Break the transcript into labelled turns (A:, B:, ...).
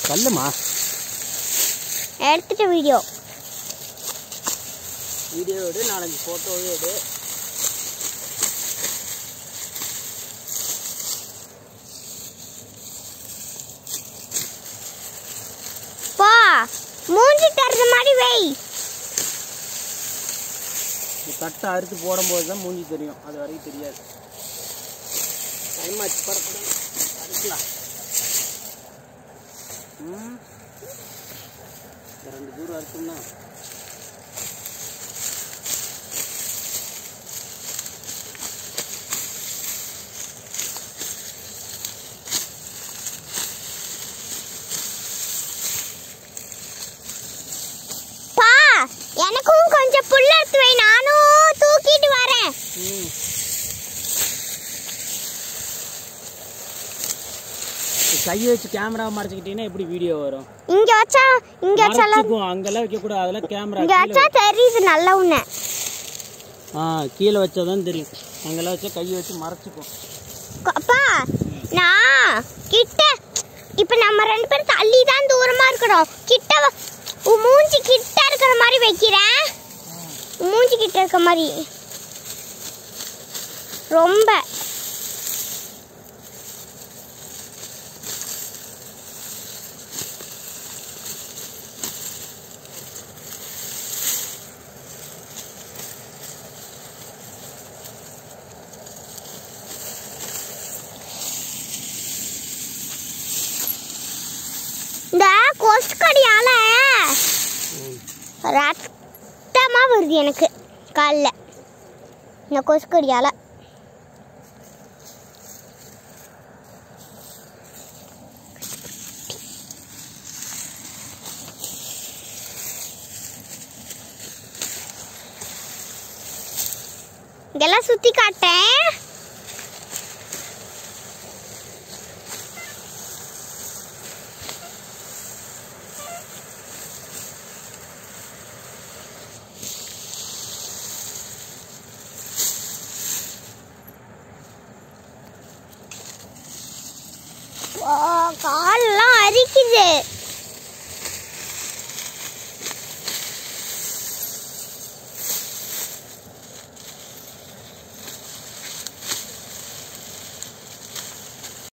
A: கல்லுமா
B: எடுத்துட்ட video
A: video எடு நாலஞ்சு ஃபோட்டோவே எடு
B: பா மூஞ்சி தர்ற மாதிரி வை
A: இந்த தட்டை அறுத்து போடும்போது தான் மூஞ்சி தெரியும் அது வரைக்கும் தெரியாது டைம் ஆச்சு படப்பட அறுக்கலாம் ம் இந்த ரெண்டு தூரம் அறுத்தோம்னா
B: பா எனக்கும் கொஞ்சம் புல் எடுத்து வை நானும் தூக்கிட்டு வரேன்
A: ம் கையை வச்சு கேமரா மறைச்சிக்கிட்டீங்கன்னா எப்படி வீடியோ வரும்
B: இங்க வச்சா இங்க வச்சாலும்
A: மறைச்சிக்கும் அங்கெல்லாம் வைக்கக்கூடாது அதெல்லாம் கேமரா
B: இங்க வச்சா தெரியுது நல்ல உன்ன
A: ஆ கீழே வச்சா தான் தெரியும் அங்கெல்லாம் வச்சா கையை வச்சு மறைச்சிக்கும்
B: அப்பா நான் கிட்ட இப்ப நம்ம ரெண்டு பேரும் தள்ளி தான் தூரமா இருக்கிறோம் கிட்ட வ- உன் மூஞ்சி கிட்ட இருக்கிற மாதிரி வைக்கிறேன் உன் மூஞ்சி கிட்ட இருக்கிற மாதிரி ரொம்ப இந்த கொசுக்கடியால ரத்தமா வருது எனக்கு காலில் இந்த கொசுக்கடியால இதெல்லாம் சுத்தி காட்டேன் ஆ, காலெல்லாம் அரிக்குது